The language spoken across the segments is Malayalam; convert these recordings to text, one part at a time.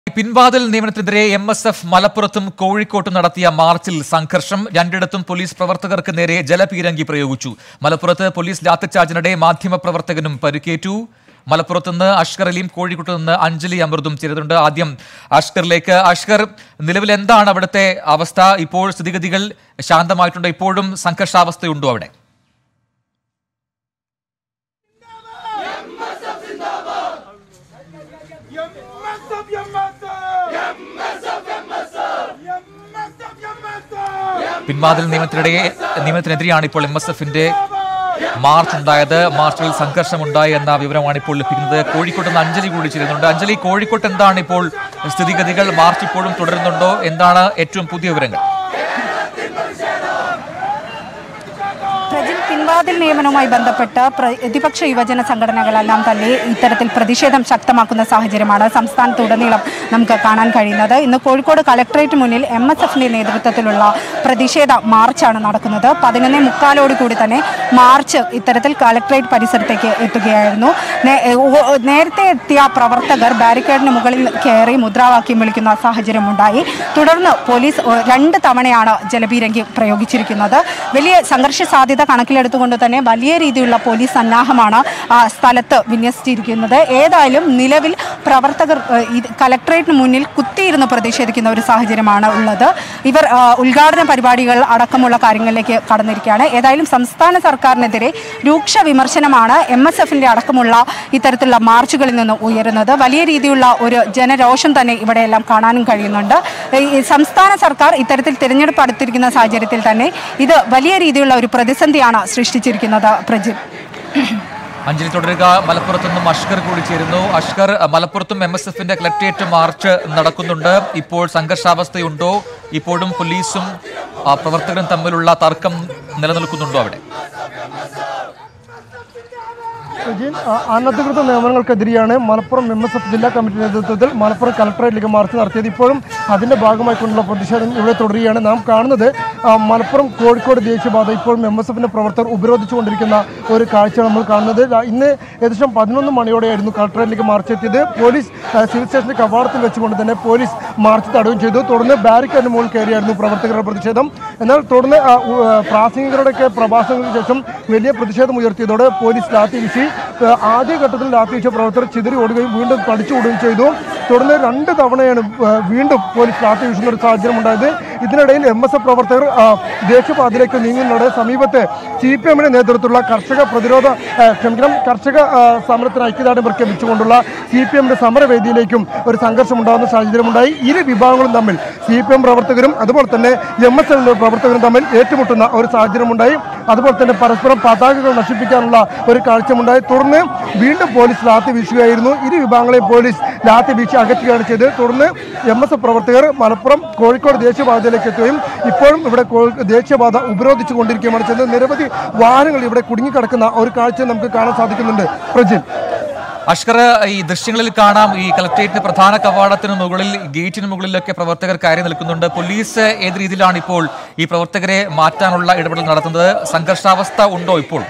പിൻവാതിൽ നിയമനത്തിനെതിരെ എം എസ് എഫ് മലപ്പുറത്തും കോഴിക്കോട്ടും നടത്തിയ മാർച്ചിൽ സംഘർഷം രണ്ടിടത്തും പോലീസ് പ്രവർത്തകർക്ക് നേരെ ജലപീരങ്കി പ്രയോഗിച്ചു മലപ്പുറത്ത് പോലീസ് ലാത്തിച്ചാർജിനിടെ മാധ്യമപ്രവർത്തകനും പരിക്കേറ്റു മലപ്പുറത്തുനിന്ന് അഷ്കർ അലിയും കോഴിക്കോട്ട് നിന്ന് അഞ്ജലി അമൃതും ചേരുന്നുണ്ട് ആദ്യം അഷ്കറിലേക്ക് അഷ്കർ നിലവിൽ എന്താണ് അവിടുത്തെ അവസ്ഥ ഇപ്പോൾ സ്ഥിതിഗതികൾ ശാന്തമായിട്ടുണ്ട് ഇപ്പോഴും സംഘർഷാവസ്ഥയുണ്ടോ അവിടെ പിൻവാതിൽ നിയമത്തിനിടെ നിയമത്തിനെതിരെയാണ് ഇപ്പോൾ എം എസ് എഫിന്റെ മാർച്ച് ഉണ്ടായത് മാർച്ചിൽ സംഘർഷമുണ്ടായി എന്ന വിവരമാണ് ഇപ്പോൾ ലഭിക്കുന്നത് കോഴിക്കോട്ട് നിന്ന് അഞ്ജലി കൂടി ചേരുന്നുണ്ട് അഞ്ജലി കോഴിക്കോട്ട് എന്താണ് ഇപ്പോൾ സ്ഥിതിഗതികൾ മാർച്ച് ഇപ്പോഴും തുടരുന്നുണ്ടോ എന്താണ് ഏറ്റവും പുതിയ വിവരങ്ങൾ പ്രജിൽ പിൻവാതിൽ നിയമനവുമായി ബന്ധപ്പെട്ട് പ്രതിപക്ഷ യുവജന സംഘടനകളെല്ലാം തന്നെ ഇത്തരത്തിൽ പ്രതിഷേധം ശക്തമാക്കുന്ന സാഹചര്യമാണ് സംസ്ഥാനത്തുടനീളം നമുക്ക് കാണാൻ കഴിയുന്നത് ഇന്ന് Kozhikode collectorate M S S എഫിന്റെ നേതൃത്വത്തിലുള്ള പ്രതിഷേധ മാർച്ചാണ് നടക്കുന്നത് പതിനൊന്നേ മുക്കാലോട് കൂടി തന്നെ മാർച്ച് ഇത്തരത്തിൽ കളക്ടറേറ്റ് പരിസരത്തേക്ക് എത്തുകയായിരുന്നു നേ- ഓ- ഓ- നേരത്തെ എത്തിയ പ്രവർത്തകർ ബാരിക്കേഡിന് മുകളിൽ കയറി മുദ്രാവാക്യം വിളിക്കുന്ന സാഹചര്യമുണ്ടായി തുടർന്ന് പോലീസ് ഒ- രണ്ട് തവണയാണ് ജലപീരങ്കി പ്രയോഗിച്ചിരിക്കുന്നത് വലിയ സംഘർഷ സാധ്യത കണക്കിലെടുത്തുകൊണ്ട് തന്നെ വലിയ രീതിയിലുള്ള പോലീസ് സന്നാഹമാണ് ആ സ്ഥലത്ത് വിന്യസിച്ചിരിക്കുന്നത് ഏതായാലും നിലവിൽ പ്രവർത്തകർ ഏഹ്, ഇത് കലക്ടറേറ്റിന് മുന്നിൽ കുത്തിയിരുന്ന് പ്രതിഷേധിക്കുന്ന ഒരു സാഹചര്യമാണ് ഉള്ളത് ഇവർ ആ, ഉദ്ഘാടന പരിപാടികൾ അടക്കമുള്ള കാര്യങ്ങളിലേക്ക് കടന്നിരിക്കുകയാണ് ഏതായാലും സംസ്ഥാന സർക്കാരിനെതിരെ രൂക്ഷ വിമർശനമാണ് എം എസ് എഫിന്റെ അടക്കമുള്ള ഇത്തരത്തിലുള്ള മാർച്ചുകളിൽ നിന്ന് ഉയരുന്നത് വലിയ രീതിയിലുള്ള ഒരു ജനരോഷം തന്നെ ഇവിടെയെല്ലാം കാണാനും കഴിയുന്നുണ്ട് ഈ സംസ്ഥാന സർക്കാർ ഇത്തരത്തിൽ തിരഞ്ഞെടുപ്പ് അടുത്തിരിക്കുന്ന സാഹചര്യത്തിൽ തന്നെ ഇത് വലിയ രീതിയിലുള്ള ഒരു പ്രതിസന്ധിയാണ് സൃഷ്ടിച്ചിരിക്കുന്നത് പ്രജിൽ അഞ്ജലി തുടരുക മലപ്പുറത്തു നിന്നും അഷ്കർ കൂടി ചേരുന്നു അഷ്കർ മലപ്പുറത്തും എം എസ് എഫിന്റെ കളക്ട്രേറ്റ് മാർച്ച് നടക്കുന്നുണ്ട് ഇപ്പോൾ സംഘർഷാവസ്ഥയുണ്ടോ ഇപ്പോഴും പോലീസും ആ, പ്രവർത്തകരും തമ്മിലുള്ള തർക്കം നിലനിൽക്കുന്നുണ്ടോ അവിടെ വിജയൻ അ- അനധികൃത നിയമനങ്ങൾക്കെതിരെയാണ് മലപ്പുറം എം എസ് എഫ് ജില്ലാ കമ്മിറ്റി നേതൃത്വത്തിൽ മലപ്പുറം കലക്ടറേറ്റിലേക്ക് മാർച്ച് നടത്തിയത് ഇപ്പോഴും അതിന്റെ ഭാഗമായിക്കൊണ്ടുള്ള പ്രതിഷേധം ഇവിടെ തുടരുകയാണ് നാം കാണുന്നത് ആ, മലപ്പുറം കോഴിക്കോട് ദേശീയപാത ഇപ്പോഴും എം എസ് എഫിന്റെ പ്രവർത്തകർ ഉപരോധിച്ചുകൊണ്ടിരിക്കുന്ന ഒരു കാഴ്ച നമ്മൾ കാണുന്നത് ല- ഇന്ന് ഏകദേശം പതിനൊന്ന് മണിയോടെയായിരുന്നു കലക്ടറേറ്റിലേക്ക് മാർച്ച് എത്തിയത് പോലീസ് ആ, സിവിൽ സ്റ്റേഷന്റെ കവാടത്തിൽ വെച്ചുകൊണ്ട് തന്നെ പോലീസ് മാർച്ച് തടയുകയും ചെയ്തു തുടർന്ന് ബാരിക്കേഡിന് മുകളിൽ കയറിയായിരുന്നു പ്രവർത്തകരുടെ പ്രതിഷേധം എന്നാൽ തുടർന്ന് ആ, ഉ- ആ, പ്രാസംഗികരുടെയൊക്കെ പ്രഭാഷണങ്ങൾക്ക് ശേഷം വലിയ പ്രതിഷേധം ഉയർത്തിയതോടെ പോലീസ് ലാത്തി വീശി ആ, ആദ്യഘട്ടത്തിൽ ലാത്തി വീശിയ പ്രവർത്തകർ ചിതറി ഓടുകയും വീണ്ടും തടിച്ചു ഓടുകയും ചെയ്തു തുടർന്ന് രണ്ട് തവണയാണ് ആ, വീണ്ടും പോലീസ് ലാത്തി വീശുന്ന ഒരു സാഹചര്യം ഉണ്ടായത് ഇതിനിടയിൽ എം എസ് എഫ് പ്രവർത്തകർ ആ, ദേശീയപാതയിലേക്ക് നീങ്ങുന്നതോടെ സമീപത്തെ സി പി എമ്മിന്റെ നേതൃത്വത്തിലുള്ള കർഷക പ്രതിരോധ ആ, ക്ഷമിക്കണം കർഷക ആ, സമരത്തിന് ഐക്യദാർഢ്യം പ്രഖ്യാപിച്ചുകൊണ്ടുള്ള സി പി എമ്മിന്റെ സമരവേദിയിലേക്കും ഒരു സംഘർഷം ഉണ്ടാകുന്ന സാഹചര്യമുണ്ടായി ഇരു വിഭാഗങ്ങളും തമ്മിൽ സി പി എം പ്രവർത്തകരും അതുപോലെ തന്നെ എം എസ് എഫിന്റെ പ്രവർത്തകരും തമ്മിൽ ഏറ്റുമുട്ടുന്ന ഒരു സാഹചര്യമുണ്ടായി അതുപോലെ തന്നെ പരസ്പരം പതാകകൾ നശിപ്പിക്കാനുള്ള ഒരു കാഴ്ചയുണ്ടായി തുടർന്ന് വീണ്ടും പോലീസ് ലാത്തി വീശുകയായിരുന്നു ഇരു വിഭാഗങ്ങളെയും പോലീസ് ലാത്തി വീശി അകറ്റുകയാണ് ചെയ്തത് തുടർന്ന് എം എസ് എഫ് പ്രവർത്തകർ മലപ്പുറം കോഴിക്കോട് ദേശീയപാതയിലേക്ക് എത്തുകയും ഇപ്പോഴും ഇവിടെ കോ- ദേശീയപാത ഉപരോധിച്ചു കൊണ്ടിരിക്കുകയാണ് ചെയ്തത് നിരവധി വാഹനങ്ങൾ ഇവിടെ കുടുങ്ങിക്കിടക്കുന്ന ഒരു കാഴ്ച നമുക്ക് കാണാൻ സാധിക്കുന്നുണ്ട് പ്രജിൻ അഷ്കർ ഈ ദൃശ്യങ്ങളിൽ കാണാം ഈ കളക്ട്രേറ്റിന്റെ പ്രധാന കവാടത്തിന് മുകളിൽ ഗേറ്റിന് മുകളിലൊക്കെ പ്രവർത്തകർ കയറി നിൽക്കുന്നുണ്ട് പോലീസ് ഏത് രീതിയിലാണ് ഇപ്പോൾ ഈ പ്രവർത്തകരെ മാറ്റാനുള്ള ഇടപെടൽ നടത്തുന്നത് സംഘർഷാവസ്ഥ ഉണ്ടോ ഇപ്പോൾ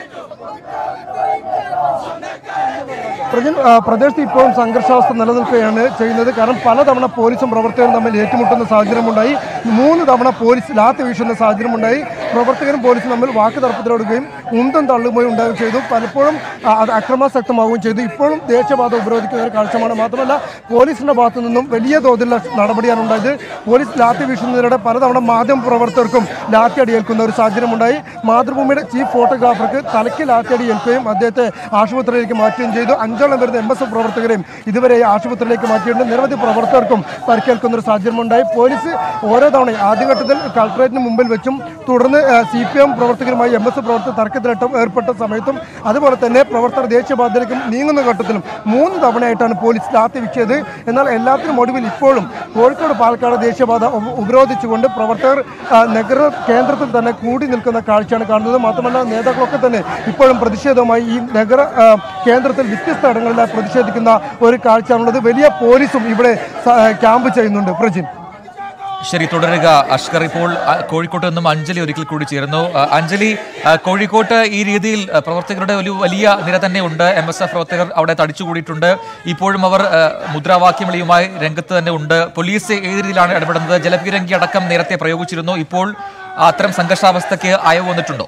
പ്രജൻ ആ, പ്രദേശത്ത് ഇപ്പോഴും സംഘർഷാവസ്ഥ നിലനിൽക്കുകയാണ് ചെയ്യുന്നത് കാരണം പലതവണ പോലീസും പ്രവർത്തകരും തമ്മിൽ ഏറ്റുമുട്ടുന്ന സാഹചര്യമുണ്ടായി മൂന്ന് തവണ പോലീസ് ലാത്തി വീശുന്ന സാഹചര്യമുണ്ടായി പ്രവർത്തകരും പോലീസും തമ്മിൽ വാക്ക് തർപ്പത്തിലോടുകയും ഉന്തം തള്ളുകയും ഉണ്ടാവുകയും ചെയ്തു പലപ്പോഴും ആ, അത് അക്രമാസക്തമാവുകയും ചെയ്തു ഇപ്പോഴും ദേശീയപാത ഉപരോധിക്കുന്ന ഒരു കാഴ്ചമാണ് മാത്രമല്ല പോലീസിന്റെ ഭാഗത്തു നിന്നും വലിയ തോതിലുള്ള നടപടിയാണ് ഉണ്ടായത് പോലീസ് ലാത്തി വീശുന്നതിനിടെ പലതവണ മാധ്യമ പ്രവർത്തകർക്കും ലാത്തി അടിയേൽക്കുന്ന ഒരു സാഹചര്യമുണ്ടായി മാതൃഭൂമിയുടെ ചീഫ് ഫോട്ടോഗ്രാഫർക്ക് തലയ്ക്ക് ലാത്തി അടി ഏൽക്കുകയും അദ്ദേഹത്തെ ആശുപത്രിയിലേക്ക് മാറ്റുകയും ചെയ്തു അഞ്ചോളം വരുന്ന എം എസ് എഫ് പ്രവർത്തകരെയും ഇതുവരെ ഈ ആശുപത്രിയിലേക്ക് മാറ്റിയിട്ടുണ്ട് നിരവധി പ്രവർത്തകർക്കും പരിക്കേൽക്കുന്ന ഒരു സാഹചര്യമുണ്ടായി പോലീസ് ഓരോ തവണയും ആദ്യഘട്ടത്തിൽ കളക്ടറേറ്റിന് മുമ്പിൽ വെച്ചും തുടർന്ന് സി പി എം പ്രവർത്തകരുമായി എം എസ് എഫ് പ്രവർത്തകർ തർക്കത്തിലേറ്റം ഏർപ്പെട്ട സമയത്തും അതുപോലെ തന്നെ പ്രവർത്തകർ ദേശീയപാതയിലേക്കും നീങ്ങുന്ന ഘട്ടത്തിലും മൂന്ന് തവണയായിട്ടാണ് പോലീസ് ലാത്തി വീശിയത് എന്നാൽ എല്ലാത്തിനും ഒടുവിൽ ഇപ്പോഴും കോഴിക്കോട് പാലക്കാട് ദേശീയപാത ഉപ- ഉപരോധിച്ചുകൊണ്ട് പ്രവർത്തകർ ആ, നഗര കേന്ദ്രത്തിൽ തന്നെ കൂടി നിൽക്കുന്ന കാഴ്ചയാണ് കാണുന്നത് മാത്രമല്ല നേതാക്കളൊക്കെ തന്നെ ഇപ്പോഴും പ്രതിഷേധവുമായി ഈ നഗര ആ, കേന്ദ്രത്തിൽ വ്യത്യസ്ത ഇടങ്ങളിലായി പ്രതിഷേധിക്കുന്ന ഒരു കാഴ്ചയാണുള്ളത് വലിയ പോലീസും ഇവിടെ സ- ക്യാമ്പ് ചെയ്യുന്നുണ്ട് പ്രജിൻ ശരി തുടരുക അഷ്കർ ഇപ്പോൾ അ, കോഴിക്കോട്ട് നിന്നും അഞ്ജലി ഒരിക്കൽ കൂടി ചേരുന്നു അ, അഞ്ജലി അ, കോഴിക്കോട്ട് ഈ രീതിയിൽ അ, പ്രവർത്തകരുടെ ഒരു വലിയ നിര തന്നെ ഉണ്ട് എം എസ് എഫ് പ്രവർത്തകർ അവിടെ തടിച്ചുകൂടിയിട്ടുണ്ട് ഇപ്പോഴും അവർ അ, മുദ്രാവാക്യം വിളിയുമായി രംഗത്ത് തന്നെ ഉണ്ട് പോലീസ് ഏത് രീതിയിലാണ് ഇടപെടുന്നത് ജലപീരങ്കി അടക്കം നേരത്തെ പ്രയോഗിച്ചിരുന്നു ഇപ്പോൾ അത്തരം സംഘർഷാവസ്ഥയ്ക്ക് അയവ് വന്നിട്ടുണ്ടോ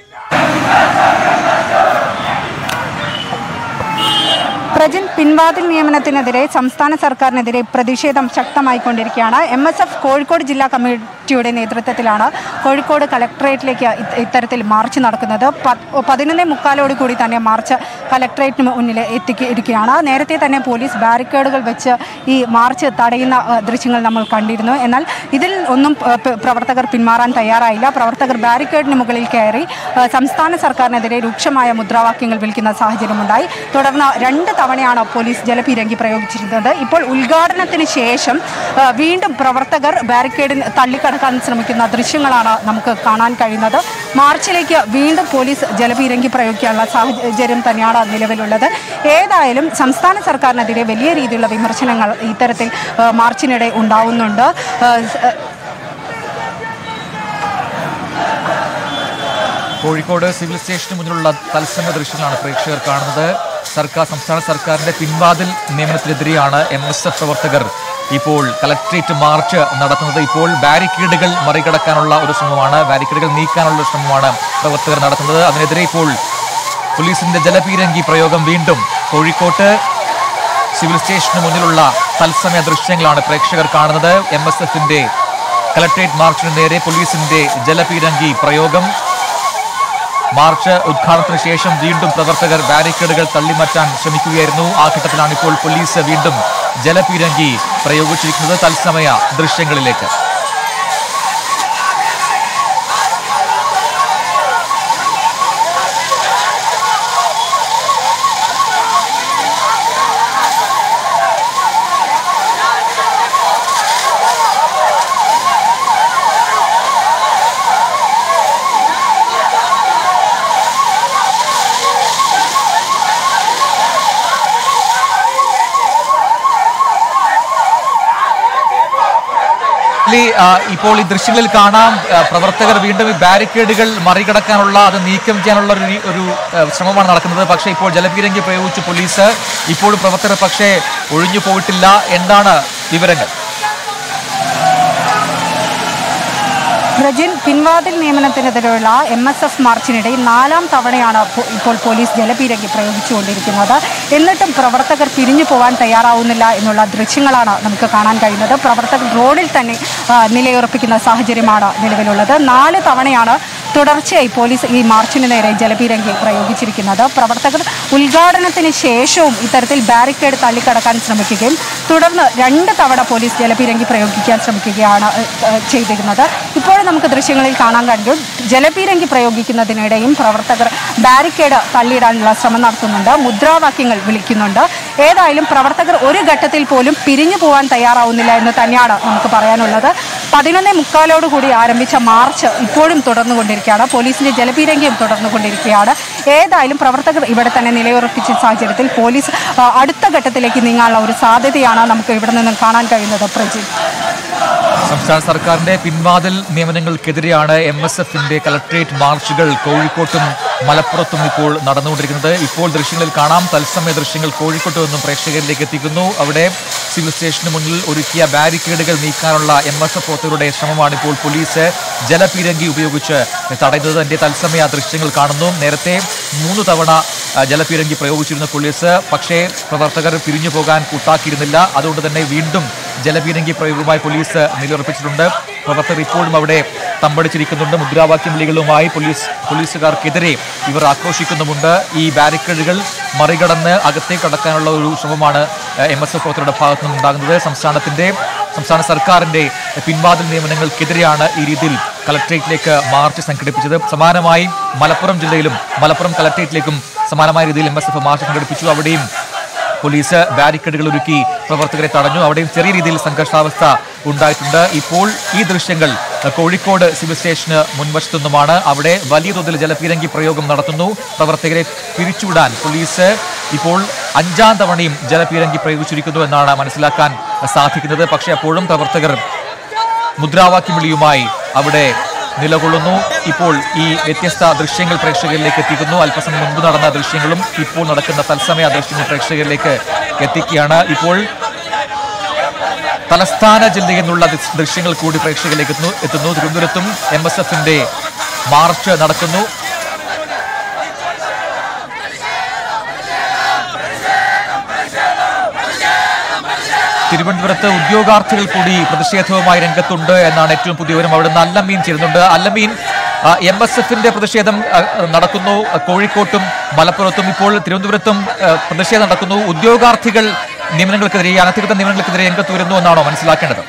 പ്രജൻ പിൻവാതിൽ നിയമനത്തിനെതിരെ സംസ്ഥാന സർക്കാരിനെതിരെ പ്രതിഷേധം ശക്തമായിക്കൊണ്ടിരിക്കുകയാണ് എം എസ് എഫ് കോഴിക്കോട് ജില്ലാ കമ്മിറ്റിയുടെ നേതൃത്വത്തിലാണ് കോഴിക്കോട് കലക്ട്രേറ്റിലേക്ക് ഇത് ഇത്തരത്തിൽ മാർച്ച് നടക്കുന്നത് പ- പതിനൊന്നേ മുക്കാലോട് കൂടി തന്നെ മാർച്ച് കലക്ട്രേറ്റിന് മുന്നിൽ എത്തിയിരിക്കുകയാണ് നേരത്തെ തന്നെ പോലീസ് ബാരിക്കേഡുകൾ വെച്ച് ഈ മാർച്ച് തടയുന്ന ഏഹ്, ദൃശ്യങ്ങൾ നമ്മൾ കണ്ടിരുന്നു എന്നാൽ ഇതിൽ ഒന്നും ഏഹ്, പ- പ്രവർത്തകർ പിന്മാറാൻ തയ്യാറായില്ല പ്രവർത്തകർ ബാരിക്കേഡിന് മുകളിൽ കയറി ഏഹ്, സംസ്ഥാന സർക്കാരിനെതിരെ രൂക്ഷമായ മുദ്രാവാക്യങ്ങൾ വിളിക്കുന്ന സാഹചര്യമുണ്ടായി തുടർന്ന് രണ്ട് തവണയാണ് പോലീസ് ജലപീരങ്കി പ്രയോഗിച്ചിരുന്നത് ഇപ്പോൾ ഉദ്ഘാടനത്തിന് ശേഷം ആ, വീണ്ടും പ്രവർത്തകർ ബാരിക്കേഡിന് തള്ളിക്കടക്കാൻ ശ്രമിക്കുന്ന ദൃശ്യങ്ങളാണ് നമുക്ക് കാണാൻ കഴിയുന്നത് മാർച്ചിലേക്ക് വീണ്ടും പോലീസ് ജലപീരങ്കി പ്രയോഗിക്കാനുള്ള സാഹചര്യം തന്നെയാണ് നിലവിലുള്ളത് ഏതായാലും സംസ്ഥാന സർക്കാരിനെതിരെ വലിയ രീതിയിലുള്ള വിമർശനങ്ങൾ ഇത്തരത്തിൽ ആ, മാർച്ചിനിടെ ഉണ്ടാവുന്നുണ്ട് ആ, സ്- കോഴിക്കോട് സിവിൽ സ്റ്റേഷന് മുന്നിലുള്ള തത്സമയ ദൃശ്യങ്ങളാണ് പ്രേക്ഷകർ കാണുന്നത് സർക്കാർ സംസ്ഥാന സർക്കാരിന്റെ പിൻവാതിൽ നിയമനത്തിനെതിരെയാണ് എം എസ് എഫ് പ്രവർത്തകർ ഇപ്പോൾ കലക്ട്രേറ്റ് മാർച്ച് നടത്തുന്നത് ഇപ്പോൾ ബാരിക്കേഡുകൾ മറികടക്കാനുള്ള ഒരു ശ്രമമാണ് ബാരിക്കേഡുകൾ നീക്കാനുള്ള ഒരു ശ്രമമാണ് പ്രവർത്തകർ നടത്തുന്നത് അതിനെതിരെ ഇപ്പോൾ പോലീസിന്റെ ജലപീരങ്കി പ്രയോഗം വീണ്ടും കോഴിക്കോട്ട് സിവിൽ സ്റ്റേഷന് മുന്നിലുള്ള തത്സമയ ദൃശ്യങ്ങളാണ് പ്രേക്ഷകർ കാണുന്നത് എം എസ് എഫിന്റെ കലക്ട്രേറ്റ് മാർച്ചിന് നേരെ പോലീസിന്റെ ജലപീരങ്കി പ്രയോഗം മാർച്ച് ഉദ്ഘാടനത്തിന് ശേഷം വീണ്ടും പ്രവർത്തകർ ബാരിക്കേഡുകൾ തള്ളിമാറ്റാൻ ശ്രമിക്കുകയായിരുന്നു ആ ഘട്ടത്തിലാണ് ഇപ്പോൾ പോലീസ് വീണ്ടും ജലപീരങ്കി പ്രയോഗിച്ചിരിക്കുന്നത് തത്സമയ ദൃശ്യങ്ങളിലേക്ക് ലി, ആ, ഇപ്പോൾ ഈ ദൃശ്യങ്ങളിൽ കാണാം ആ, പ്രവർത്തകർ വീണ്ടും ഈ ബാരിക്കേഡുകൾ മറികടക്കാനുള്ള അത് നീക്കം ചെയ്യാനുള്ള ഒരു രീ- ഒരു ആ, ശ്രമമാണ് നടക്കുന്നത് പക്ഷേ ഇപ്പോൾ ജലപീരങ്കി പ്രയോഗിച്ചു പോലീസ് ഇപ്പോഴും പ്രവർത്തകർ പക്ഷേ ഒഴിഞ്ഞു പോയിട്ടില്ല എന്താണ് വിവരങ്ങൾ പ്രജിൻ പിൻവാതിൽ നിയമനത്തിനെതിരെയുള്ള എം എസ് എഫ് മാർച്ചിനിടെ നാലാം തവണയാണ് പോ- ഇപ്പോൾ പോലീസ് ജലപീരങ്കി പ്രയോഗിച്ചുകൊണ്ടിരിക്കുന്നത് എന്നിട്ടും പ്രവർത്തകർ പിരിഞ്ഞു പോകാൻ തയ്യാറാവുന്നില്ല എന്നുള്ള ദൃശ്യങ്ങളാണ് നമുക്ക് കാണാൻ കഴിയുന്നത് പ്രവർത്തകർ റോഡിൽ തന്നെ ആ, നിലയുറപ്പിക്കുന്ന സാഹചര്യമാണ് നിലവിലുള്ളത് നാല് തവണയാണ് തുടർച്ചയായി പോലീസ് ഈ മാർച്ചിന് നേരെ ജലപീരങ്കി പ്രയോഗിച്ചിരിക്കുന്നത് പ്രവർത്തകർ ഉദ്ഘാടനത്തിന് ശേഷവും ഇത്തരത്തിൽ ബാരിക്കേഡ് തള്ളിക്കടക്കാൻ ശ്രമിക്കുകയും തുടർന്ന് രണ്ട് തവണ പോലീസ് ജലപീരങ്കി പ്രയോഗിക്കാൻ ശ്രമിക്കുകയാണ് ഏഹ്, ഏഹ്, ചെയ്തിരുന്നത് ഇപ്പോൾ നമുക്ക് ദൃശ്യങ്ങളിൽ കാണാൻ കഴിയും ജലപീരങ്കി പ്രയോഗിക്കുന്നതിനിടെയും പ്രവർത്തകർ ബാരിക്കേഡ് തള്ളിയിടാനുള്ള ശ്രമം നടത്തുന്നുണ്ട് മുദ്രാവാക്യങ്ങൾ വിളിക്കുന്നുണ്ട് ഏതായാലും പ്രവർത്തകർ ഒരു ഘട്ടത്തിൽ പോലും പിരിഞ്ഞു പോകാൻ തയ്യാറാവുന്നില്ല എന്ന് തന്നെയാണ് നമുക്ക് പറയാനുള്ളത് പതിനൊന്നേ മുക്കാലോടുകൂടി ആരംഭിച്ച മാർച്ച് ഇപ്പോഴും തുടർന്നുകൊണ്ടിരിക്കുകയാണ് പോലീസിന്റെ ജലപീരങ്കിയും തുടർന്നുകൊണ്ടിരിക്കുകയാണ് ഏതായാലും പ്രവർത്തകർ ഇവിടെ തന്നെ നിലയുറപ്പിച്ച സാഹചര്യത്തിൽ പോലീസ് ആ, അടുത്ത ഘട്ടത്തിലേക്ക് നീങ്ങാനുള്ള ഒരു സാധ്യതയാണ് നമുക്ക് ഇവിടെ നിന്നും കാണാൻ കഴിയുന്നത് പ്രജി സംസ്ഥാന സർക്കാരിന്റെ പിൻവാതിൽ നിയമനങ്ങൾക്കെതിരെയാണ് എം എസ് എഫിന്റെ കലക്ട്രേറ്റ് മാർച്ചുകൾ കോഴിക്കോട്ടും മലപ്പുറത്തും ഇപ്പോൾ നടന്നുകൊണ്ടിരിക്കുന്നത് ഇപ്പോൾ ദൃശ്യങ്ങളിൽ കാണാം തത്സമയ ദൃശ്യങ്ങൾ കോഴിക്കോട്ട് നിന്നും പ്രേക്ഷകരിലേക്ക് എത്തിക്കുന്നു അവിടെ സിവിൽ സ്റ്റേഷന് മുന്നിൽ ഒരുക്കിയ ബാരിക്കേഡുകൾ നീക്കാനുള്ള എം എസ് എഫ് പ്രവർത്തകരുടെ ശ്രമമാണ് ഇപ്പോൾ പോലീസ് ജലപീരങ്കി ഉപയോഗിച്ച് തടയുന്നത് അതിന്റെ തത്സമയ ദൃശ്യങ്ങൾ കാണുന്നു നേരത്തെ മൂന്ന് തവണ ആ, ജലപീരങ്കി പ്രയോഗിച്ചിരുന്ന പോലീസ് പക്ഷേ പ്രവർത്തകർ പിരിഞ്ഞു പോകാൻ കൂട്ടാക്കിയിരുന്നില്ല അതുകൊണ്ട് തന്നെ വീണ്ടും ജലപീരങ്കി പ്രയോഗവുമായി പോലീസ് നിലയുറപ്പിച്ചിട്ടുണ്ട് പ്രവർത്തകർ ഇപ്പോഴും അവിടെ തമ്പടിച്ചിരിക്കുന്നുണ്ട് മുദ്രാവാക്യം വിളികളുമായി പോലീസ് പോലീസുകാർക്കെതിരെ ഇവർ ആക്രോശിക്കുന്നുമുണ്ട് ഈ ബാരിക്കേഡുകൾ മറികടന്ന് അകത്തേക്ക് കടക്കാനുള്ള ഒരു ശ്രമമാണ് എം എസ് എഫ് പ്രവർത്തകരുടെ ഭാഗത്തു നിന്നും ഉണ്ടാകുന്നത് സംസ്ഥാനത്തിന്റെ സംസ്ഥാന സർക്കാരിന്റെ പിൻവാതിൽ നിയമനങ്ങൾക്കെതിരെയാണ് ഈ രീതിയിൽ കലക്ട്രേറ്റിലേക്ക് മാർച്ച് സംഘടിപ്പിച്ചത് സമാനമായി മലപ്പുറം ജില്ലയിലും മലപ്പുറം കലക്ട്രേറ്റിലേക്കും സമാനമായ രീതിയിൽ എം എസ് എഫ് മാർച്ച് സംഘടിപ്പിച്ചു അവിടെയും പോലീസ് ബാരിക്കേഡുകൾ ഒരുക്കി പ്രവർത്തകരെ തടഞ്ഞു അവിടെയും ചെറിയ രീതിയിൽ സംഘർഷാവസ്ഥ ഉണ്ടായിട്ടുണ്ട് ഇപ്പോൾ ഈ ദൃശ്യങ്ങൾ കോഴിക്കോട് സിവിൽ സ്റ്റേഷന് മുൻവശത്തു നിന്നുമാണ് അവിടെ വലിയ തോതിൽ ജലപീരങ്കി പ്രയോഗം നടത്തുന്നു പ്രവർത്തകരെ പിരിച്ചുവിടാൻ പോലീസ് ഇപ്പോൾ അഞ്ചാം തവണയും ജലപീരങ്കി പ്രയോഗിച്ചിരിക്കുന്നു എന്നാണ് മനസ്സിലാക്കാൻ സാധിക്കുന്നത് പക്ഷേ അപ്പോഴും പ്രവർത്തകർ മുദ്രാവാക്യം വിളിയുമായി അവിടെ നിലകൊള്ളുന്നു ഇപ്പോൾ ഈ വ്യത്യസ്ത ദൃശ്യങ്ങൾ പ്രേക്ഷകരിലേക്ക് എത്തിക്കുന്നു അല്പസമയം മുൻപ് നടന്ന ദൃശ്യങ്ങളും ഇപ്പോൾ നടക്കുന്ന തത്സമയ ദൃശ്യങ്ങൾ പ്രേക്ഷകരിലേക്ക് എത്തിക്കുകയാണ് ഇപ്പോൾ തലസ്ഥാന ജില്ലയിൽ നിന്നുള്ള ദൃ- ദൃശ്യങ്ങൾ കൂടി പ്രേക്ഷകരിലേക്ക് എത്തുന്നു എത്തുന്നു തിരുവനന്തപുരത്തും എം എസ് എഫിന്റെ മാർച്ച് നടക്കുന്നു തിരുവനന്തപുരത്ത് ഉദ്യോഗാർത്ഥികൾ കൂടി പ്രതിഷേധവുമായി രംഗത്തുണ്ട് എന്നാണ് ഏറ്റവും പുതിയ വിവരം അവിടെ നിന്ന് അല്ലമീൻ ചേരുന്നുണ്ട് അല്ലമീൻ എം എസ് എഫിന്റെ പ്രതിഷേധം ആ, നടക്കുന്നു ആ, കോഴിക്കോട്ടും മലപ്പുറത്തും ഇപ്പോൾ തിരുവനന്തപുരത്തും ആ, പ്രതിഷേധം നടക്കുന്നു ഉദ്യോഗാർത്ഥികൾ നിയമനങ്ങൾക്കെതിരെ ഈ അനധികൃത നിയമനങ്ങൾക്കെതിരെ രംഗത്ത് വരുന്നു എന്നാണോ മനസ്സിലാക്കേണ്ടത്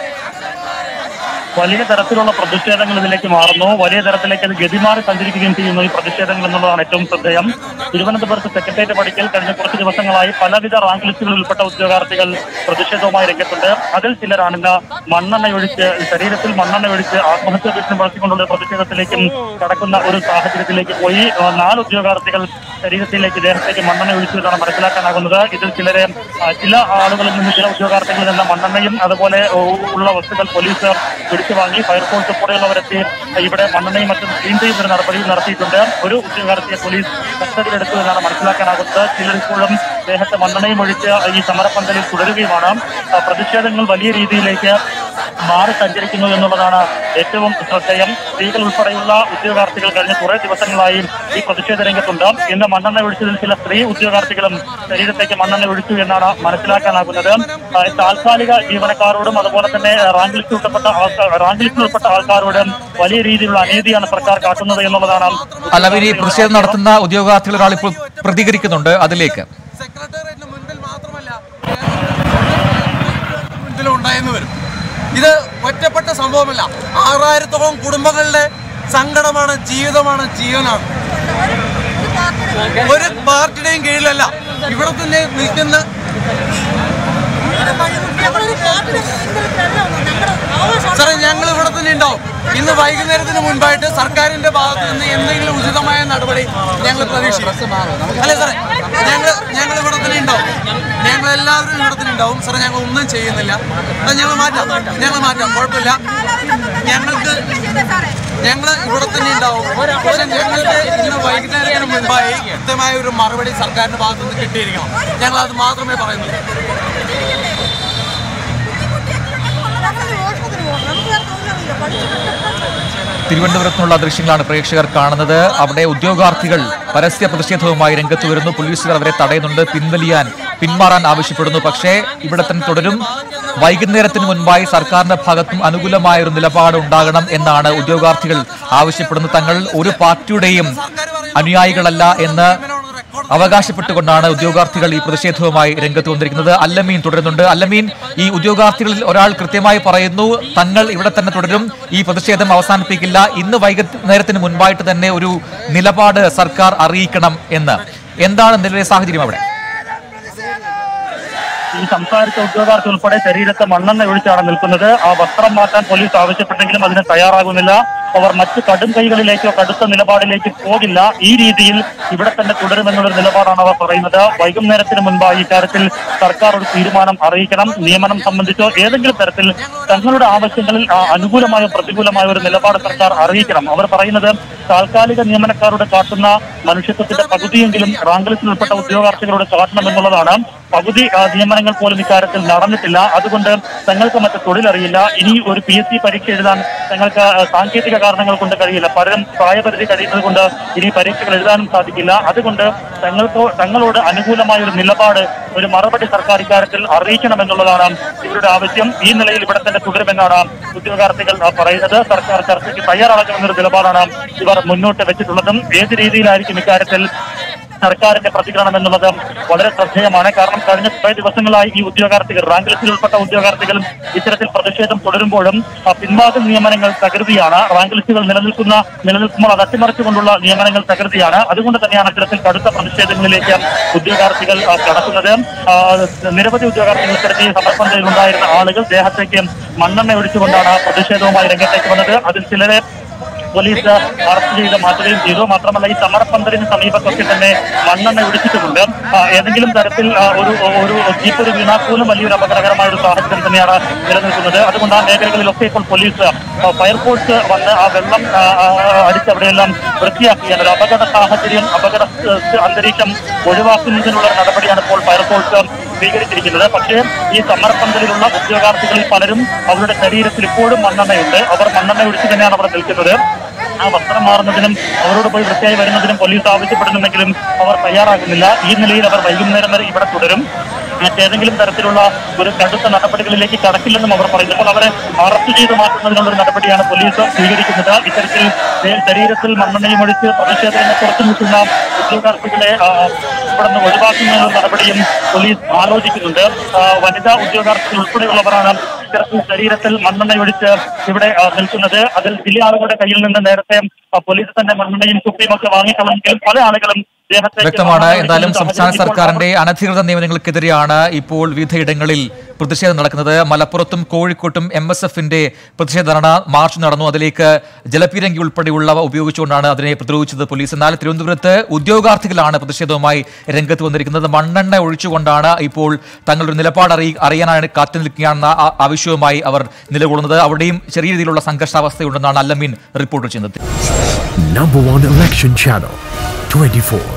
വലിയ തരത്തിലുള്ള പ്രതിഷേധങ്ങൾ ഇതിലേക്ക് മാറുന്നു വലിയ തരത്തിലേക്ക് അത് ഗതിമാറി സഞ്ചരിക്കുകയും ചെയ്യുന്നു ഈ പ്രതിഷേധങ്ങൾ എന്നുള്ളതാണ് ഏറ്റവും ശ്രദ്ധേയം തിരുവനന്തപുരത്ത് സെക്രട്ടേറിയറ്റ് പഠിക്കൽ കഴിഞ്ഞ കുറച്ച് ദിവസങ്ങളായി പലവിധ റാങ്ക് ലിസ്റ്റുകളിൽ ഉൾപ്പെട്ട ഉദ്യോഗാർത്ഥികൾ പ്രതിഷേധവുമായി രംഗത്തുണ്ട് അതിൽ ചിലരാണ് ഇന്ന് മണ്ണെണ്ണ ഒഴിച്ച് ശരീരത്തിൽ മണ്ണെണ്ണ ഒഴിച്ച് ആത്മഹത്യാ ഭീഷണി വളർത്തിക്കൊണ്ടുള്ള പ്രതിഷേധത്തിലേക്കും കടക്കുന്ന ഒരു സാഹചര്യത്തിലേക്ക് പോയി ആ, നാല് ഉദ്യോഗാർത്ഥികൾ ശരീരത്തിലേക്ക് ദേഹത്തേക്ക് മണ്ണെണ്ണ ഒഴിച്ചു എന്നാണ് മനസ്സിലാക്കാനാകുന്നത് ഇതിൽ ചിലരെ ആ, ചില ആളുകളിൽ നിന്ന് ചില ഉദ്യോഗാർത്ഥികളിൽ നിന്ന് മണ്ണെണ്ണയും അതുപോലെ ഓ, ഉള്ള വസ്തുക്കൾ പോലീസ് പിടിച്ചു വാങ്ങി ഫയർഫോഴ്സ് ഉൾപ്പെടെയുള്ളവരെത്തി ഇവിടെ മണ്ണെണ്ണയും മറ്റും ക്ലീൻ ചെയ്യുന്ന നടപടി നടത്തിയിട്ടുണ്ട് ഒരു ഉദ്യോഗാർത്ഥിയെ പോലീസ് കസ്റ്റഡിയിലെടുത്തു എന്നാണ് മനസ്സിലാക്കാനാകുന്നത് ചിലർ ഇപ്പോഴും ദേഹത്ത് മണ്ണെണ്ണയും ഒഴിച്ച് ഈ സമരപ്പന്തലിൽ തുടരുകയുമാണ് ആ, പ്രതിഷേധങ്ങൾ വലിയ രീതിയിലേക്ക് മാറി സഞ്ചരിക്കുന്നു എന്നുള്ളതാണ് ഏറ്റവും ശ്രദ്ധേയം സ്ത്രീകൾ ഉൾപ്പെടെയുള്ള ഉദ്യോഗാർത്ഥികൾ കഴിഞ്ഞ കുറെ ദിവസങ്ങളായി ഈ പ്രതിഷേധ രംഗത്തുണ്ട് ഇന്ന് മണ്ണെണ്ണ ഒഴിച്ചതിൽ ചില സ്ത്രീ ഉദ്യോഗാർത്ഥികളും ശരീരത്തേക്ക് മണ്ണെണ്ണ ഒഴിച്ചു എന്നാണ് മനസ്സിലാക്കാനാകുന്നത് ആ, താൽക്കാലിക ജീവനക്കാരോടും അതുപോലെ തന്നെ റാങ്ക് ലിസ്റ്റിൽ ഉൾപ്പെട്ട ആൾക്കാർ റാങ്ക് ലിസ്റ്റിൽ ഉൾപ്പെട്ട ആൾക്കാരോടും വലിയ രീതിയിലുള്ള അനീതിയാണ് സർക്കാർ കാട്ടുന്നത് എന്നുള്ളതാണ് അല്ലമീൻ ഈ പ്രതിഷേധം നടത്തുന്ന ഉദ്യോഗാർത്ഥികൾ ഒരാൾ ഇപ്പോൾ പ്രതികരിക്കുന്നുണ്ട് അതിലേക്ക് സെക്രട്ടേറിയറ്റിന് മുൻപിൽ മാത്രമല്ല മുൻപിലും ഉണ്ടായെന്ന് വരും ഇത് ഒറ്റപ്പെട്ട സംഭവമല്ല ആറായിരത്തോളം കുടുംബങ്ങളുടെ സങ്കടമാണ് ജീവിതമാണ് ജീവനാണ് ഒരു പാർട്ടിയുടെയും കീഴിലല്ല ഇവിടെ തന്നെ നിൽക്കുന്ന സാറേ ഞങ്ങൾ ഇവിടെ തന്നെ ഉണ്ടാവും ഇന്ന് വൈകുന്നേരത്തിന് മുൻപായിട്ട് സർക്കാരിന്റെ ഭാഗത്ത് നിന്ന് എന്തെങ്കിലും ഉചിതമായ നടപടി ഞങ്ങൾ പ്രതീക്ഷിക്കും അല്ലേ സാറേ ഞങ്ങൾ ഞങ്ങൾ ഇവിടെ തന്നെ ഉണ്ടാവും ഞങ്ങൾ എല്ലാവരും ഇവിടെ തന്നെ ഉണ്ടാവും സാറേ ഞങ്ങൾ ഒന്നും ചെയ്യുന്നില്ല അത് ഞങ്ങൾ മാറ്റാം ഞങ്ങൾ മാറ്റാം കുഴപ്പമില്ല ഞങ്ങൾക്ക് ഞങ്ങൾ ഇവിടെ തന്നെ ഉണ്ടാവും പക്ഷെ ഞങ്ങൾക്ക് ഇന്ന് വൈകുന്നേരത്തിന് മുൻപായി കൃത്യമായ ഒരു മറുപടി സർക്കാരിന്റെ ഭാഗത്ത് നിന്ന് കിട്ടിയിരിക്കണം ഞങ്ങൾ അത് മാത്രമേ പറയുന്നുള്ളൂ തിരുവനന്തപുരത്ത് നിന്നുള്ള ദൃശ്യങ്ങളാണ് പ്രേക്ഷകർ കാണുന്നത് അവിടെ ഉദ്യോഗാർത്ഥികൾ പരസ്യ പ്രതിഷേധവുമായി രംഗത്ത് വരുന്നു പോലീസുകാർ അവരെ തടയുന്നുണ്ട് പിൻവലിയാൻ പിന്മാറാൻ ആവശ്യപ്പെടുന്നു പക്ഷേ ഇവിടെ തന്നെ തുടരും വൈകുന്നേരത്തിന് മുൻപായി സർക്കാരിന്റെ ഭാഗത്തും അനുകൂലമായ ഒരു നിലപാട് ഉണ്ടാകണം എന്നാണ് ഉദ്യോഗാർത്ഥികൾ ആവശ്യപ്പെടുന്നത് തങ്ങൾ ഒരു പാർട്ടിയുടെയും അനുയായികളല്ല എന്ന് അവകാശപ്പെട്ടുകൊണ്ടാണ് ഉദ്യോഗാർത്ഥികൾ ഈ പ്രതിഷേധവുമായി രംഗത്ത് വന്നിരിക്കുന്നത് അല്ലമീൻ തുടരുന്നുണ്ട് അല്ലമീൻ ഈ ഉദ്യോഗാർത്ഥികളിൽ ഒരാൾ കൃത്യമായി പറയുന്നു തങ്ങൾ ഇവിടെ തന്നെ തുടരും ഈ പ്രതിഷേധം അവസാനിപ്പിക്കില്ല ഇന്ന് വൈകുന്നേരത്തിന് മുൻപായിട്ട് തന്നെ ഒരു നിലപാട് സർക്കാർ അറിയിക്കണം എന്ന് എന്താണ് നിലവിലെ സാഹചര്യം അവിടെ ഈ സംസാരിച്ച ഉദ്യോഗാർത്ഥി ഉൾപ്പെടെ ശരീരത്തെ മണ്ണെണ്ണ ഒഴിച്ചാണ് നിൽക്കുന്നത് ആ വസ്ത്രം മാറ്റാൻ പോലീസ് ആവശ്യപ്പെട്ടെങ്കിലും അതിന് തയ്യാറാകുന്നില്ല അവർ മറ്റു കടും കൈകളിലേക്കോ കടുത്ത നിലപാടിലേക്ക് പോകില്ല ഈ രീതിയിൽ ഇവിടെ തന്നെ തുടരുമെന്നുള്ളൊരു നിലപാടാണ് അവർ പറയുന്നത് വൈകുന്നേരത്തിന് മുൻപായി ഇക്കാര്യത്തിൽ സർക്കാർ ഒരു തീരുമാനം അറിയിക്കണം നിയമനം സംബന്ധിച്ചോ ഏതെങ്കിലും തരത്തിൽ തങ്ങളുടെ ആവശ്യങ്ങളിൽ ആ, അനുകൂലമായോ പ്രതികൂലമായോ ഒരു നിലപാട് സർക്കാർ അറിയിക്കണം അവർ പറയുന്നത് താൽക്കാലിക നിയമനക്കാരുടെ കാട്ടുന്ന മനുഷ്യത്വത്തിന്റെ പകുതിയെങ്കിലും റാങ്ക് ലിസ്റ്റിൽ ഉൾപ്പെട്ട ഉദ്യോഗാർത്ഥികളോട് കാട്ടണമെന്നുള്ളതാണ് പകുതി ആ, നിയമനങ്ങൾ പോലും ഇക്കാര്യത്തിൽ നടന്നിട്ടില്ല അതുകൊണ്ട് തങ്ങൾക്ക് മറ്റ് തൊഴിലറിയില്ല ഇനി ഒരു പി എസ് സി പരീക്ഷ എഴുതാൻ തങ്ങൾക്ക് ആ, സാങ്കേതിക കാരണങ്ങൾ കൊണ്ട് കഴിയില്ല പലരും പ്രായപരിധി കഴിയുന്നത് കൊണ്ട് ഇനി പരീക്ഷകൾ എഴുതാനും സാധിക്കില്ല അതുകൊണ്ട് തങ്ങൾക്ക് തങ്ങളോട് അനുകൂലമായ ഒരു നിലപാട് ഒരു മറുപടി സർക്കാർ ഇക്കാര്യത്തിൽ അറിയിക്കണമെന്നുള്ളതാണ് ഇവരുടെ ആവശ്യം ഈ നിലയിൽ ഇവിടെ തന്നെ തുടരുമെന്നാണ് ഉദ്യോഗാർത്ഥികൾ ആ, പറയുന്നത് സർക്കാർ ചർച്ചയ്ക്ക് തയ്യാറാകുമെന്നൊരു നിലപാടാണ് ഇവർ മുന്നോട്ട് വെച്ചിട്ടുള്ളതും ഏത് രീതിയിലായിരിക്കും ഇക്കാര്യത്തിൽ സർക്കാരിന്റെ പ്രതികരണം എന്നുള്ളത് വളരെ ശ്രദ്ധേയമാണ് കാരണം കഴിഞ്ഞ കുറേ ദിവസങ്ങളായി ഈ ഉദ്യോഗാർത്ഥികൾ റാങ്ക് ലിസ്റ്റിൽ ഉൾപ്പെട്ട ഉദ്യോഗാർത്ഥികളും ഇത്തരത്തിൽ പ്രതിഷേധം തുടരുമ്പോഴും ആ, പിൻവാതിൽ നിയമനങ്ങൾ തകൃതിയാണ് റാങ്ക് ലിസ്റ്റുകൾ നിലനിൽക്കുന്ന നിലനിൽക്കുമ്പോൾ അത് അട്ടിമറിച്ചുകൊണ്ടുള്ള നിയമനങ്ങൾ തകൃതിയാണ് അതുകൊണ്ട് തന്നെയാണ് ഇത്തരത്തിൽ കടുത്ത പ്രതിഷേധങ്ങളിലേക്ക് ഉദ്യോഗാർത്ഥികൾ ആ, കടക്കുന്നത് ആ, നിരവധി ഉദ്യോഗാർത്ഥികൾ ഇത്തരത്തിൽ സമർപ്പണത്തിൽ ഉണ്ടായിരുന്ന ആളുകൾ ദേഹത്തേക്ക് മണ്ണെണ്ണ ഒഴിച്ചുകൊണ്ടാണ് പ്രതിഷേധവുമായി രംഗത്തേക്ക് വന്നത് അതിൽ ചിലരെ പോലീസ് അറസ്റ്റ് ചെയ്ത് മാറ്റുകയും ചെയ്തു മാത്രമല്ല ഈ സമരപ്പന്തലിന് സമീപത്തൊക്കെ തന്നെ മണ്ണെണ്ണ ഒഴിച്ചിട്ടുമുണ്ട് ആ, ഏതെങ്കിലും തരത്തിൽ ആ, ഒരു ഒരു ജീപ്പ് ഒരു വീണാൽ പോലും വലിയൊരു അപകടകരമായ ഒരു സാഹചര്യം തന്നെയാണ് നിലനിൽക്കുന്നത് അതുകൊണ്ട് ആ മേഖലകളിലൊക്കെ ഇപ്പോൾ പോലീസ് ആ, ഫയർഫോഴ്സ് വന്ന് ആ വെള്ളം ആ, ആ, അടിച്ച് അവിടെയെല്ലാം വൃത്തിയാക്കിയാണ് ഒരു അപകട സാഹചര്യം അപകട ഏഹ്, അന്തരീക്ഷം ഒഴിവാക്കുന്നതിനുള്ള ഒരു നടപടിയാണ് ഇപ്പോൾ ഫയർഫോഴ്സ് സ്വീകരിച്ചിരിക്കുന്നത് പക്ഷേ ഈ സമരപ്പന്തലിലുള്ള ഉദ്യോഗാർത്ഥികളിൽ പലരും അവരുടെ ശരീരത്തിൽ ഇപ്പോഴും മണ്ണെണ്ണയുണ്ട് അവർ മണ്ണെണ്ണ ഒഴിച്ച് തന്നെയാണ് അവിടെ നിൽക്കുന്നത് ആ വസ്ത്രം മാറുന്നതിനും അവരോട് പോയി വൃത്തിയായി വരുന്നതിനും പോലീസ് ആവശ്യപ്പെടുന്നുണ്ടെങ്കിലും അവർ തയ്യാറാകുന്നില്ല ഈ നിലയിൽ അവർ വൈകുന്നേരം വരെ ഇവിടെ തുടരും മറ്റേതെങ്കിലും തരത്തിലുള്ള ഒരു കടുത്ത നടപടികളിലേക്ക് കടക്കില്ലെന്നും അവർ പറയുന്നു അപ്പോൾ അവരെ അറസ്റ്റ് ചെയ്ത് മാറ്റുന്നതിനുള്ള ഒരു നടപടിയാണ് പോലീസ് സ്വീകരിക്കുന്നത് ഇത്തരത്തിൽ ശ- ശരീരത്തിൽ മണ്ണെണ്ണയും ഒഴിച്ച് പ്രതിഷേധത്തിന് പുറത്തു നിൽക്കുന്ന ഉദ്യോഗാർത്ഥികളെ ആ, ഇവിടെ നിന്ന് ഒഴിവാക്കുന്നതിനുള്ള നടപടിയും പോലീസ് ആലോചിക്കുന്നുണ്ട് ആ, വനിതാ ഉദ്യോഗാർത്ഥികൾ ഉൾപ്പെടെയുള്ളവരാണ് ഇത്തരത്തിൽ ശരീരത്തിൽ മണ്ണെണ്ണ ഒഴിച്ച് ഇവിടെ ആ, നിൽക്കുന്നത് അതിൽ ചില ആളുകളുടെ കയ്യിൽ നിന്ന് നേരത്തെ ആ, പോലീസ് തന്നെ മണ്ണെണ്ണയും കുപ്പിയും ഒക്കെ വാങ്ങിക്കളഞ്ഞെങ്കിലും പല ആളുകളും ദേഹത്തേക്ക് വ്യക്തമാണ് മണ്ണെണ്ണ എന്തായാലും ഒഴിക്കുന്ന സംസ്ഥാന സാഹചര്യം ഇപ്പോൾ സർക്കാരിന്റെ അനധികൃത നിയമനങ്ങൾക്കെതിരെയാണ് ഇപ്പോൾ വിവിധയിടങ്ങളിൽ പ്രതിഷേധം നടക്കുന്നത് മലപ്പുറത്തും കോഴിക്കോട്ടും എം എസ് എഫിന്റെ പ്രതിഷേധ ധർണ മാർച്ച് നടന്നു അതിലേക്ക് ജലപീരങ്കി ഉൾപ്പെടെയുള്ളവ ഉപയോഗിച്ചുകൊണ്ടാണ് അതിനെ പ്രതിരോധിച്ചത് പോലീസ് എന്നാൽ തിരുവനന്തപുരത്ത് ഉദ്യോഗാർത്ഥികളാണ് പ്രതിഷേധവുമായി രംഗത്ത് വന്നിരിക്കുന്നത് മണ്ണെണ്ണ ഒഴിച്ചുകൊണ്ടാണ് ഇപ്പോൾ തങ്ങളുടെ നിലപാട് അറിയി അറിയാനാണ് കാത്തു നിൽക്കുകയാണെന്ന ആ- ആവശ്യവുമായി അവർ നിലകൊള്ളുന്നത് അവിടെയും ചെറിയ രീതിയിലുള്ള സംഘർഷാവസ്ഥയുണ്ടെന്നാണ് അല്ലമീൻ റിപ്പോർട്ട് ചെയ്യുന്നത് Number one election channel 24.